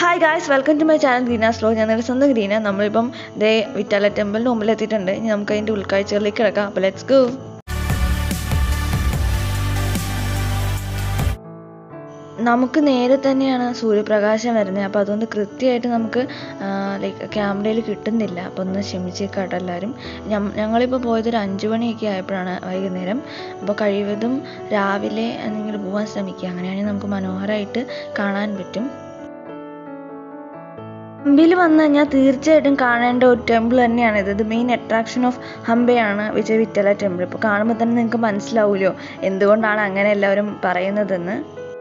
hi guys welcome to my channel ഗ്രീന സ്ലോ ഞാൻ നിങ്ങളുടെ സ്വന്തം ഗ്രീന നമ്മളിപ്പം ദേ വിറ്റാല ടെമ്പിളിന് മുമ്പിൽ എത്തിയിട്ടുണ്ട് ഇനി നമുക്ക് അതിൻ്റെ ഉൾക്കാഴ്ചകളിലേക്ക് കിടക്കാം അപ്പോൾ ലെറ്റ്സ് ഗോ നമുക്ക് നേരെ തന്നെയാണ് സൂര്യപ്രകാശം വരുന്നത് അപ്പോൾ അതുകൊണ്ട് കൃത്യമായിട്ട് നമുക്ക് ലൈക്ക് ക്യാമറയിൽ കിട്ടുന്നില്ല അപ്പോൾ ഒന്ന് ക്ഷമിച്ചേക്കാട്ടോ എല്ലാവരും ഞങ്ങളിപ്പോൾ പോയത് ഒരു അഞ്ച് മണിയൊക്കെ ആയപ്പോഴാണ് വൈകുന്നേരം അപ്പോൾ കഴിവതും രാവിലെ നിങ്ങൾ പോകാൻ ശ്രമിക്കുക അങ്ങനെയാണെങ്കിൽ നമുക്ക് മനോഹരമായിട്ട് കാണാൻ പറ്റും ഹംപിയിൽ വന്നു കഴിഞ്ഞാൽ തീർച്ചയായിട്ടും കാണേണ്ട ഒരു ടെമ്പിൾ തന്നെയാണ് ഇത് ഇത് മെയിൻ അട്രാക്ഷൻ ഓഫ് ഹംപയാണ് വിജയ് വിറ്റല ടെമ്പിൾ ഇപ്പോൾ കാണുമ്പോൾ തന്നെ നിങ്ങൾക്ക് മനസ്സിലാവുമല്ലോ എന്തുകൊണ്ടാണ് അങ്ങനെ എല്ലാവരും പറയുന്നതെന്ന്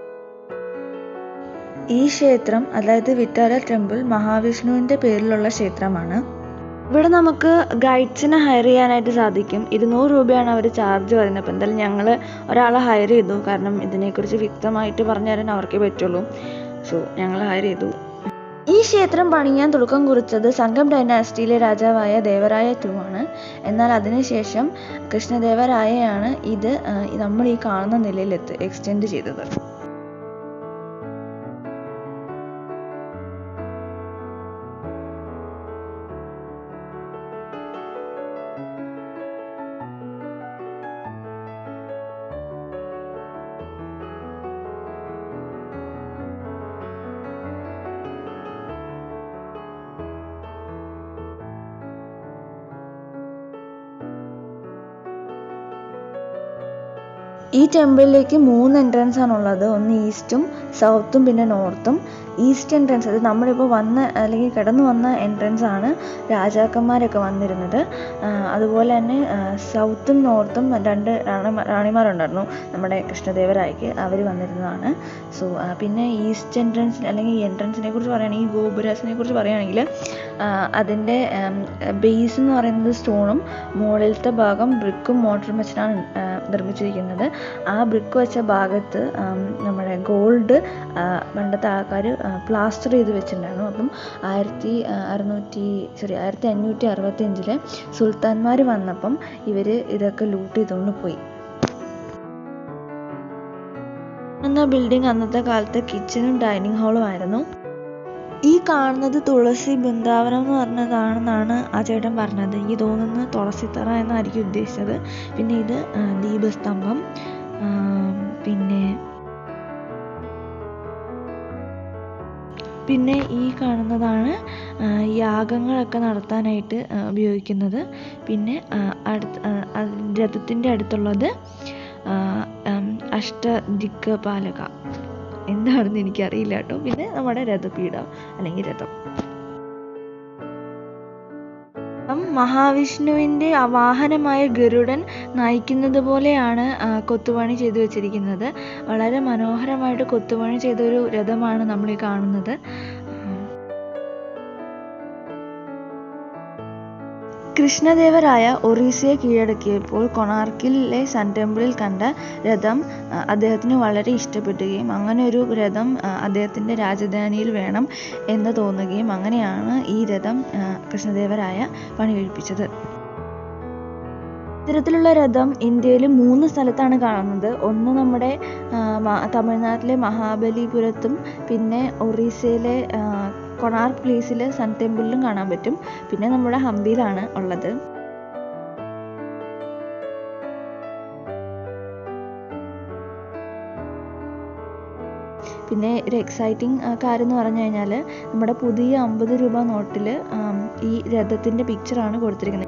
ഈ ക്ഷേത്രം അതായത് വിറ്റാല ടെമ്പിൾ മഹാവിഷ്ണുവിൻ്റെ പേരിലുള്ള ക്ഷേത്രമാണ് ഇവിടെ നമുക്ക് ഗൈഡ്സിനെ ഹയർ ചെയ്യാനായിട്ട് സാധിക്കും ഇരുന്നൂറ് രൂപയാണ് അവർ ചാർജ് പറയുന്നത് അപ്പോൾ എന്തായാലും ഞങ്ങൾ ഒരാളെ ഹയർ ചെയ്തു കാരണം ഇതിനെക്കുറിച്ച് വ്യക്തമായിട്ട് പറഞ്ഞു തരാൻ അവർക്കേ പറ്റുള്ളൂ സോ ഞങ്ങൾ ഹയർ ചെയ്തു ഈ ക്ഷേത്രം പണിയാൻ തുടക്കം കുറിച്ചത് സംഘം ഡൈനാസ്റ്റിയിലെ രാജാവായ ദേവരായ ടു ആണ് എന്നാൽ അതിനുശേഷം കൃഷ്ണദേവരായയാണ് ഇത് നമ്മൾ ഈ കാണുന്ന നിലയിൽ എത്തി എക്സ്റ്റെൻഡ് ചെയ്തത് ഈ ടെമ്പിളിലേക്ക് മൂന്ന് എൻട്രൻസ് ആണുള്ളത് ഒന്ന് ഈസ്റ്റും സൗത്തും പിന്നെ നോർത്തും ഈസ്റ്റ് എൻട്രൻസ് അത് നമ്മളിപ്പോൾ വന്ന അല്ലെങ്കിൽ കിടന്നു വന്ന എൻട്രൻസ് ആണ് രാജാക്കന്മാരൊക്കെ വന്നിരുന്നത് അതുപോലെ തന്നെ സൗത്തും നോർത്തും രണ്ട് റാണി റാണിമാരുണ്ടായിരുന്നു നമ്മുടെ കൃഷ്ണദേവരായക്ക് അവർ വന്നിരുന്നതാണ് സോ പിന്നെ ഈസ്റ്റ് എൻട്രൻസ് അല്ലെങ്കിൽ ഈ എൻട്രൻസിനെ കുറിച്ച് പറയുകയാണെങ്കിൽ ഈ ഗോപുരസിനെ കുറിച്ച് പറയുകയാണെങ്കിൽ അതിൻ്റെ ബേസ് എന്ന് പറയുന്നത് സ്റ്റോണും മുകളിലത്തെ ഭാഗം ബ്രിക്കും മോട്ടറും വെച്ചിട്ടാണ് നിർമ്മിച്ചിരിക്കുന്നത് ആ ബ്രിക്ക് വെച്ച ഭാഗത്ത് നമ്മുടെ ഗോൾഡ് പണ്ടത്തെ ആൾക്കാർ പ്ലാസ്റ്റർ ചെയ്ത് വെച്ചിട്ടുണ്ടായിരുന്നു അപ്പം ആയിരത്തി അറുന്നൂറ്റി സോറി ആയിരത്തി അഞ്ഞൂറ്റി അറുപത്തി അഞ്ചിലെ സുൽത്താൻമാർ വന്നപ്പം ഇവർ ഇതൊക്കെ ലൂട്ട് ചെയ്തുകൊണ്ട് പോയി എന്ന ബിൽഡിംഗ് അന്നത്തെ കാലത്ത് കിച്ചണും ഡൈനിങ് ഹാളും ആയിരുന്നു ഈ കാണുന്നത് തുളസി ബൃന്ദാവനം എന്ന് പറഞ്ഞതാണെന്നാണ് ആ ചേട്ടൻ പറഞ്ഞത് എനിക്ക് തോന്നുന്നത് തുളസിത്തറ എന്നായിരിക്കും ഉദ്ദേശിച്ചത് പിന്നെ ഇത് ദീപസ്തംഭം പിന്നെ പിന്നെ ഈ കാണുന്നതാണ് യാഗങ്ങളൊക്കെ നടത്താനായിട്ട് ഉപയോഗിക്കുന്നത് പിന്നെ അടുത്ത് രഥത്തിൻ്റെ അടുത്തുള്ളത് അഷ്ടദിക്പാലക എന്താണെന്ന് എനിക്കറിയില്ല കേട്ടോ പിന്നെ നമ്മുടെ രഥപീഠം അല്ലെങ്കിൽ രഥം മഹാവിഷ്ണുവിൻ്റെ വാഹനമായ ഗരുഡൻ നയിക്കുന്നത് പോലെയാണ് കൊത്തുപണി ചെയ്തു വെച്ചിരിക്കുന്നത് വളരെ മനോഹരമായിട്ട് കൊത്തുപണി ചെയ്ത ഒരു രഥമാണ് നമ്മൾ ഈ കാണുന്നത് കൃഷ്ണദേവരായ ഒറീസയെ കീഴടക്കിയപ്പോൾ കൊണാർക്കിലെ സൺ ടെമ്പിളിൽ കണ്ട രഥം അദ്ദേഹത്തിന് വളരെ ഇഷ്ടപ്പെടുകയും അങ്ങനെ ഒരു രഥം അദ്ദേഹത്തിൻ്റെ രാജധാനിയിൽ വേണം എന്ന് തോന്നുകയും അങ്ങനെയാണ് ഈ രഥം കൃഷ്ണദേവരായ പണി കഴിപ്പിച്ചത് ഇത്തരത്തിലുള്ള രഥം ഇന്ത്യയിൽ മൂന്ന് സ്ഥലത്താണ് കാണുന്നത് ഒന്ന് നമ്മുടെ തമിഴ്നാട്ടിലെ മഹാബലിപുരത്തും പിന്നെ ഒറീസയിലെ കൊണാർക്ക് പ്ലേസിലെ സൺ ടെമ്പിളിലും കാണാൻ പറ്റും പിന്നെ നമ്മുടെ ഹംപിയിലാണ് ഉള്ളത് പിന്നെ ഒരു എക്സൈറ്റിംഗ് കാര്യം എന്ന് പറഞ്ഞു കഴിഞ്ഞാൽ നമ്മുടെ പുതിയ അമ്പത് രൂപ നോട്ടിൽ ഈ രഥത്തിൻ്റെ പിക്ചറാണ് കൊടുത്തിരിക്കുന്നത്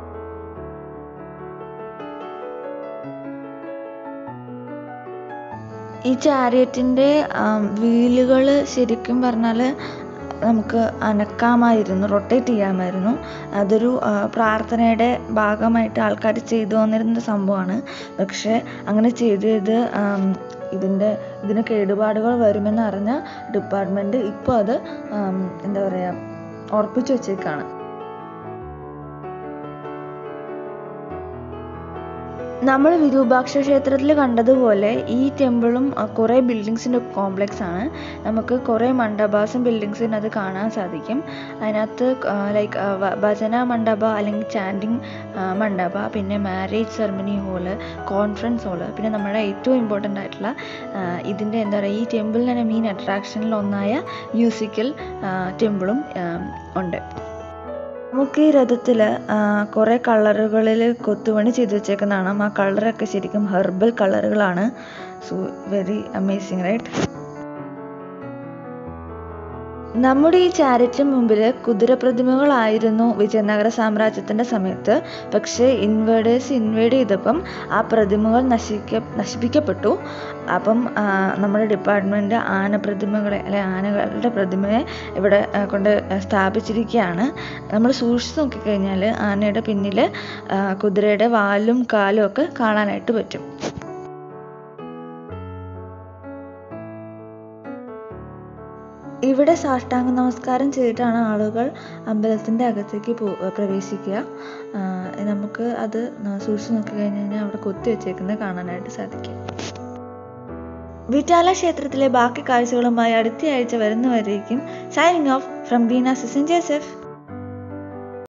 ഈ ചാരിയറ്റിൻ്റെ വീലുകൾ ശരിക്കും പറഞ്ഞാൽ നമുക്ക് അനക്കാമായിരുന്നു റൊട്ടേറ്റ് ചെയ്യാമായിരുന്നു അതൊരു പ്രാർത്ഥനയുടെ ഭാഗമായിട്ട് ആൾക്കാർ ചെയ്തു വന്നിരുന്ന സംഭവമാണ് പക്ഷേ അങ്ങനെ ചെയ്തത് ഇതിൻ്റെ ഇതിന് കേടുപാടുകൾ വരുമെന്ന് അറിഞ്ഞ ഡിപ്പാർട്ട്മെൻറ്റ് ഇപ്പോൾ അത് എന്താ പറയുക ഉറപ്പിച്ചു വെച്ചേക്കാണ് നമ്മൾ വിരൂപാക്ഷ ക്ഷേത്രത്തിൽ കണ്ടതുപോലെ ഈ ടെമ്പിളും കുറേ ബിൽഡിങ്സിൻ്റെ കോംപ്ലക്സ് ആണ് നമുക്ക് കുറേ മണ്ഡപാസും ബിൽഡിങ്സും അത് കാണാൻ സാധിക്കും അതിനകത്ത് ലൈക്ക് ഭജന മണ്ഡപ അല്ലെങ്കിൽ ചാൻഡിങ് മണ്ഡപ പിന്നെ marriage ceremony hall conference hall പിന്നെ നമ്മുടെ ഏറ്റവും ഇമ്പോർട്ടൻ്റ് ആയിട്ടുള്ള ആ, ഇതിൻ്റെ എന്താ പറയുക ഈ ടെമ്പിളിന് തന്നെ മെയിൻ അട്രാക്ഷനിൽ ഒന്നായ മ്യൂസിക്കൽ ടെമ്പിളും ഉണ്ട് നമുക്ക് ഈ രഥത്തിൽ കുറേ കളറുകളിൽ കൊത്തുപണി ചെയ്ത് വെച്ചേക്കുന്ന കാണാം ആ കളറൊക്കെ ശരിക്കും ഹെർബൽ കളറുകളാണ് സോ വെരി അമേസിങ് റൈറ്റ് നമ്മുടെ ഈ ചാരിറ്റിന് മുമ്പിൽ കുതിരപ്രതിമകളായിരുന്നു വിജയനഗര സാമ്രാജ്യത്തിൻ്റെ സമയത്ത് പക്ഷേ ഇൻവേഡേഴ്സ് ഇൻവേഡ് ചെയ്തപ്പം ആ പ്രതിമകൾ നശിക്ക നശിപ്പിക്കപ്പെട്ടു അപ്പം ആ, നമ്മുടെ ഡിപ്പാർട്ട്മെൻറ്റ് ആന പ്രതിമകളെ അല്ലെ ആനകളുടെ പ്രതിമയെ ഇവിടെ ആ, കൊണ്ട് സ്ഥാപിച്ചിരിക്കുകയാണ് നമ്മൾ സൂക്ഷിച്ച് നോക്കിക്കഴിഞ്ഞാൽ ആനയുടെ പിന്നിൽ ആ, കുതിരയുടെ വാലും കാലും ഒക്കെ കാണാനായിട്ട് പറ്റും ഇവിടെ സാഷ്ടാംഗ നമസ്കാരം ചെയ്തിട്ടാണ് ആളുകൾ അമ്പലത്തിൻ്റെ അകത്തേക്ക് പോ പ്രവേശിക്കുക ആ, നമുക്ക് അത് സൂക്ഷിച്ച് നോക്കി കഴിഞ്ഞ് കഴിഞ്ഞാൽ അവിടെ കൊത്തി വെച്ചേക്കുന്നത് കാണാനായിട്ട് സാധിക്കും വിറ്റാല ക്ഷേത്രത്തിലെ ബാക്കി കാഴ്ചകളുമായി അടുത്ത ആഴ്ച വരുന്നവരേക്കും signing off from Beena Sisan Joseph